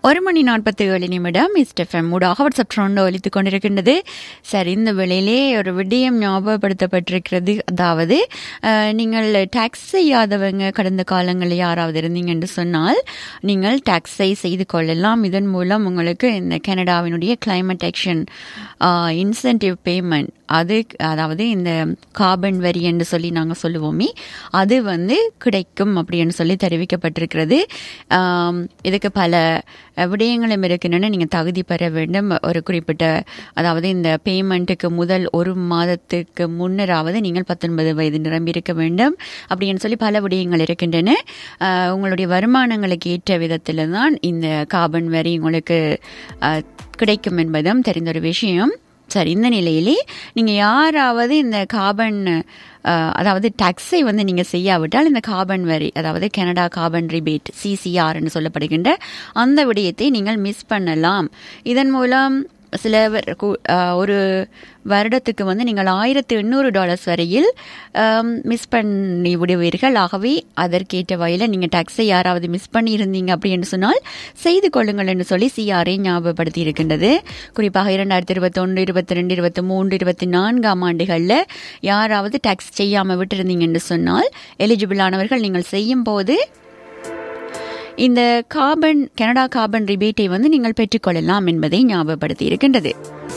ஒரு மணி நாற்பத்தி ஏழு நிமிடம் இஸ்டெஃப்எம் ஊடாக வாட்ஸ்அப் ட்ரோண்டோ ஒலித்துக் கொண்டிருக்கின்றது சரி இந்த வேளையிலே ஒரு விடயம் ஞாபகப்படுத்தப்பட்டிருக்கிறது அதாவது அஹ், நீங்கள் டாக்ஸ் செய்யாதவங்க கடந்த காலங்களில் யாராவது இருந்தீங்க என்று சொன்னால் நீங்கள் டாக்ஸை செய்து கொள்ளலாம் இதன் மூலம் உங்களுக்கு இந்த கனடாவினுடைய கிளைமேட் ஆக்ஷன் இன்சென்டிவ் பேமெண்ட் அது அதாவது இந்த கார்பன் வரி என்று சொல்லி நாங்கள் சொல்லுவோமே அது வந்து கிடைக்கும் அப்படின்னு சொல்லி தெரிவிக்கப்பட்டிருக்கிறது ஆம், இதுக்கு பல அஹ், விடயங்களும் இருக்கின்றன நீங்கள் தகுதி பெற வேண்டும் ஒரு குறிப்பிட்ட அதாவது இந்த பேமெண்ட்டுக்கு முதல் ஒரு மாதத்துக்கு முன்னராவது நீங்கள் பத்தொன்பது வயது நிரம்பி இருக்க வேண்டும் அப்படின்னு சொல்லி பல விடயங்கள் இருக்கின்றன அஹ், உங்களுடைய வருமானங்களுக்கு ஏற்ற விதத்தில் தான் இந்த கார்பன் வரி உங்களுக்கு அஹ், கிடைக்கும் என்பதும் தெரிந்த ஒரு விஷயம் சரி இந்த நிலையிலே நீங்கள் யாராவது இந்த கார்பன் அஹ், அதாவது டாக்ஸை வந்து நீங்கள் செய்யாவிட்டால் இந்த கார்பன் வரி அதாவது கனடா கார்பன் ரிபேட் சிசிஆர்னு சொல்லப்படுகின்ற அந்த விடயத்தை நீங்கள் மிஸ் பண்ணலாம் இதன் மூலம் சில வர்- கு- அஹ், ஒரு வருடத்துக்கு வந்து நீங்கள் ஆயிரத்து எண்ணூறு டாலர்ஸ் வரையில் மிஸ் பண்ணி விடுவீர்கள் ஆகவே அதற்கேற்ற வகையில் நீங்கள் டாக்ஸை யாராவது மிஸ் பண்ணியிருந்தீங்க அப்படின்னு சொன்னால் செய்து கொள்ளுங்கள் என்று சொல்லி சிஆர்ஐ ஞாபகப்படுத்தி இருக்கின்றது குறிப்பாக இரண்டாயிரத்தி இருபத்தொன்று இருபத்தி ரெண்டு இருபத்தி மூன்று இருபத்தி நான்காம் ஆண்டுகளில் யாராவது டாக்ஸ் செய்யாமல் விட்டிருந்தீங்க என்று சொன்னால் எலிஜிபிள் ஆனவர்கள் நீங்கள் செய்யும் போது இந்த கார்பன் கனடா கார்பன் ரிபேட்டை வந்து நீங்கள் பெற்றுக்கொள்ளலாம் என்பதை ஞாபகப்படுத்தி இருக்கின்றது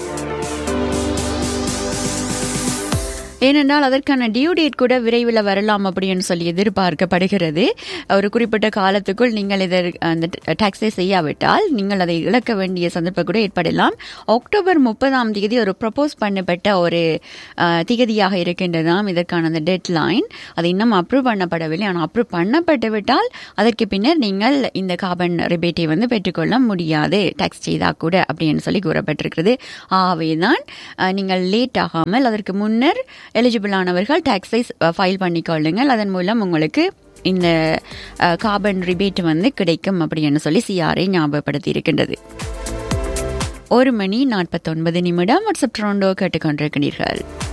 ஏனென்றால் அதற்கான டியூ டேட் கூட விரைவில் வரலாம் அப்படின்னு சொல்லி எதிர்பார்க்கப்படுகிறது ஒரு குறிப்பிட்ட காலத்துக்குள் நீங்கள் இதை அந்த டாக்ஸை செய்யாவிட்டால் நீங்கள் அதை இழக்க வேண்டிய சந்தர்ப்பம் கூட ஏற்படலாம் அக்டோபர் முப்பதாம் தேதி ஒரு ப்ரப்போஸ் பண்ணப்பட்ட ஒரு அஹ், திகதியாக இருக்கின்றதாம் இதற்கான அந்த டெட் லைன் அது இன்னும் அப்ரூவ் பண்ணப்படவில்லை ஆனால் அப்ரூவ் பண்ணப்பட்டு விட்டால் அதற்கு பின்னர் நீங்கள் இந்த கார்பன் ரிபேட்டை வந்து பெற்றுக்கொள்ள முடியாது டாக்ஸ் செய்தால் கூட அப்படின்னு சொல்லி கூறப்பட்டிருக்கிறது ஆகவே தான் அஹ், நீங்கள் லேட் ஆகாமல் அதற்கு முன்னர் எலிஜிபிள் ஆனவர்கள் டாக்ஸை ஃபைல் பண்ணிக்கொள்ளுங்கள் அதன் மூலம் உங்களுக்கு இந்த கார்பன் ரிபேட் வந்து கிடைக்கும் அப்படின்னு சொல்லி சிஆர்ஐ ஞாபகப்படுத்தி இருக்கின்றது ஒரு மணி நாற்பத்தொன்பது நிமிடம் வாட்ஸ்அப் ட்ரோண்டோ கேட்டுக்கொண்டிருக்கிறீர்கள்